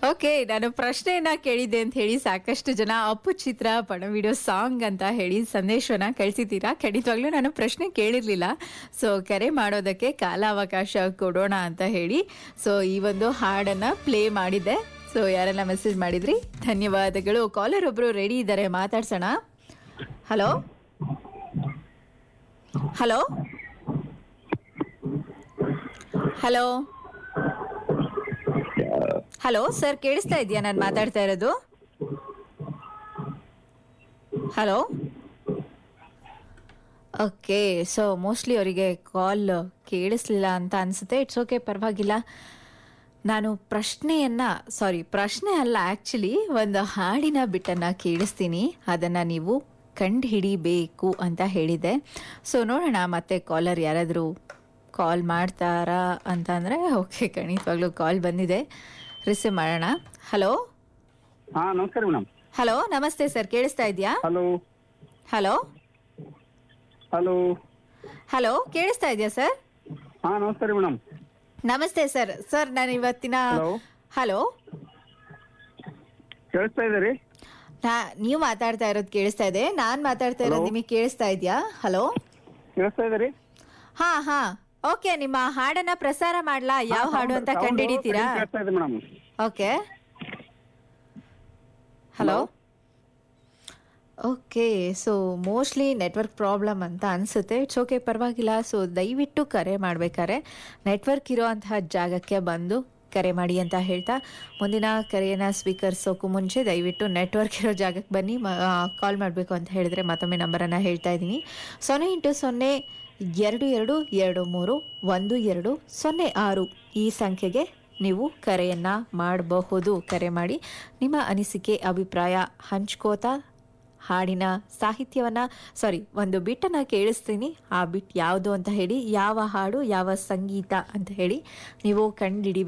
Okay ನಾನು ಪ್ರಶ್ನೆಯನ್ನ ಕೇಳಿದ್ದೆ ಅಂತ ಹೇಳಿ ಸಾಕಷ್ಟು ಜನ ಅಪ್ಪು ಚಿತ್ರ ಪಣ ವಿಡಿಯೋ ಸಾಂಗ್ ಅಂತ ಹೇಳಿ ಸಂದೇಶವನ್ನ ಕಳಿಸಿದ್ದೀರಾ ಖಂಡಿತವಾಗ್ಲೂ ನಾನು ಪ್ರಶ್ನೆ ಕೇಳಿರ್ಲಿಲ್ಲ ಸೊ ಕರೆ ಮಾಡೋದಕ್ಕೆ ಕಾಲಾವಕಾಶ ಕೊಡೋಣ ಅಂತ ಹೇಳಿ ಸೊ ಈ ಒಂದು ಹಾಡನ್ನ ಪ್ಲೇ ಮಾಡಿದ್ದೆ ಸೊ ಯಾರೆಲ್ಲ ಮೆಸೇಜ್ ಮಾಡಿದ್ರಿ ಧನ್ಯವಾದಗಳು ಕಾಲರ್ ಒಬ್ರು ರೆಡಿ ಇದ್ದಾರೆ ಮಾತಾಡ್ಸೋಣ hello hello hello hello sir ಕೇಳಿಸ್ತಾ ಇದೆಯಾ ನಾನು ಮಾತಾಡ್ತಾ ಇರೋದು ಹಲೋ ಓಕೆ ಸೊ ಮೋಸ್ಟ್ಲಿ ಅವರಿಗೆ ಕಾಲ್ ಕೇಳಿಸ್ಲಿಲ್ಲ ಅಂತ ಅನ್ಸುತ್ತೆ ಇಟ್ಸ್ ಓಕೆ ಪರವಾಗಿಲ್ಲ ನಾನು ಪ್ರಶ್ನೆಯನ್ನ ಸಾರಿ ಪ್ರಶ್ನೆ ಅಲ್ಲ ಆ್ಯಕ್ಚುಲಿ ಒಂದು ಹಾಡಿನ ಬಿಟ್ಟನ್ನು ಕೇಳಿಸ್ತೀನಿ ಅದನ್ನು ನೀವು ಕಂಡು ಹಿಡಿಬೇಕು ಅಂತ ಹೇಳಿದೆ ಸೊ ನೋಡೋಣ ಮತ್ತೆ ಕಾಲರ್ ಯಾರಾದರೂ ಕಾಲ್ ಮಾಡ್ತಾರಾ ಅಂತ ಅಂದರೆ ಓಕೆ ಖಂಡಿತವಾಗ್ಲೂ ಕಾಲ್ ಬಂದಿದೆ ರಿಸೀವ್ ಮಾಡೋಣ ಹಲೋ ಹಾ ನಮಸ್ಕಾರ ಮೇಡಮ್ ಹಲೋ ನಮಸ್ತೆ ಸರ್ ಕೇಳಿಸ್ತಾ ಇದೆಯಾ ಹಲೋ ಹಲೋ ಹಲೋ ಹಲೋ ಕೇಳಿಸ್ತಾ ಇದೆಯಾ ಸರ್ ಹಾ ನಮಸ್ಕಾರ ಮೇಡಮ್ ನಮಸ್ತೆ ಸರ್ ಸರ್ ನಾನು ಇವತ್ತಿನ ಹಲೋ ಹಲೋ ಕೇಳಿಸ್ತಾ ಇದ್ದೀರಿ ನಾ ನೀವು ಮಾತಾಡ್ತಾ ಇರೋದು ಕೇಳಿಸ್ತಾ ಇದೆ ನಾನ್ ಮಾತಾಡ್ತಾ ಇರೋದು Hello? ನಿಮಗೆ ಕೇಳಿಸ್ತಾ ಇದೆಯಾ ಹಲೋ ಕೇಳಿಸ್ತಾ ಇದ್ದೀರಿ ಹಾ ಹಾ ಓಕೆ ನಿಮ್ಮ ಹಾಡನ್ನ ಪ್ರಸಾರ ಮಾಡ್ಲಾ ಯಾವ ಹಾಡು ಅಂತ ಕಂಡುಹಿಡಿತೀರಾ ಕೇಳಿಸ್ತಾ ಇದೆ madam okay hello okay so mostly network problem ಅಂತ ಅನಿಸುತ್ತೆ ಇಟ್ಸ್ ಓಕೆ ಪರವಾಗಿಲ್ಲ ಸೊ ದಯವಿಟ್ಟು ಕರೆ ಮಾಡಬೇಕಾದ್ರೆ ನೆಟ್ವರ್ಕ್ ಇರೋವಂತಹ ಜಾಗಕ್ಕೆ ಬಂದು ಕರೆ ಮಾಡಿ ಅಂತ ಹೇಳ್ತಾ ಮುಂದಿನ ಕರೆಯನ್ನು ಸ್ವೀಕರಿಸೋಕ್ಕೂ ಮುಂಚೆ ದಯವಿಟ್ಟು ನೆಟ್ವರ್ಕ್ ಇರೋ ಜಾಗಕ್ಕೆ ಬನ್ನಿ ಕಾಲ್ ಮಾಡಬೇಕು ಅಂತ ಹೇಳಿದ್ರೆ ಮತ್ತೊಮ್ಮೆ ನಂಬರನ್ನು ಹೇಳ್ತಾ ಇದ್ದೀನಿ ಸೊನ್ನೆ ಇಂಟು ಸೊನ್ನೆ ಎರಡು ಎರಡು ಎರಡು ಮೂರು ಒಂದು ಎರಡು ಸೊನ್ನೆ ಆರು ಈ ಸಂಖ್ಯೆಗೆ ನೀವು ಕರೆಯನ್ನು ಮಾಡಬಹುದು ಕರೆ ಮಾಡಿ ನಿಮ್ಮ ಅನಿಸಿಕೆ ಅಭಿಪ್ರಾಯ ಹಂಚ್ಕೋತಾ ಹಾಡಿನ ಸಾಹಿತ್ಯವನ್ನು ಸಾರಿ ಒಂದು ಬಿಟ್ಟನ್ನು ಕೇಳಿಸ್ತೀನಿ ಆ ಬಿಟ್ ಯಾವುದು ಅಂತ ಹೇಳಿ ಯಾವ ಹಾಡು ಯಾವ ಸಂಗೀತ ಅಂತ ಹೇಳಿ ನೀವು ಕಂಡುಹಿಡಿಬೇಕು